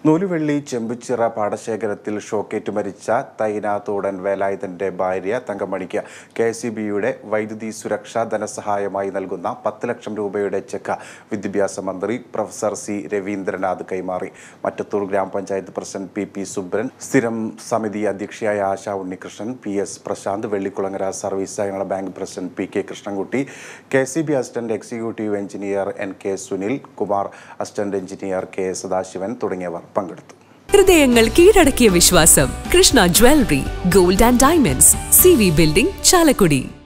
നൂലുവെള്ളി ചെമ്പുച്ചിറ പാടശേഖരത്തിൽ ഷോക്കേറ്റ് മരിച്ച തൈനാത്തോടൻ വേലായുധന്റെ ഭാര്യ തങ്കമണിക്ക് കെ സി ബിയുടെ വൈദ്യുതി സുരക്ഷാ ധനസഹായമായി നൽകുന്ന പത്ത് ലക്ഷം രൂപയുടെ ചെക്ക് വിദ്യാഭ്യാസ മന്ത്രി പ്രൊഫസർ സി രവീന്ദ്രനാഥ് കൈമാറി മറ്റത്തൂർ ഗ്രാമപഞ്ചായത്ത് പ്രസിഡന്റ് പി പി സുബ്രൻ സ്ഥിരം സമിതി അധ്യക്ഷയായ Asha Unnikrishnan P S Prashanth Vellikulangara service സഹകരണ bank president P K Krishnankutty K C B assistant executive engineer N K Sunil Kumar assistant engineer K Sadasivan തുടങ്ങിയവർ പങ്കെടുത്തു ഹൃദയങ്ങൾ കീഴടക്കിയ വിശ്വാസം Krishna jewellery gold and diamonds C V building Chalakudy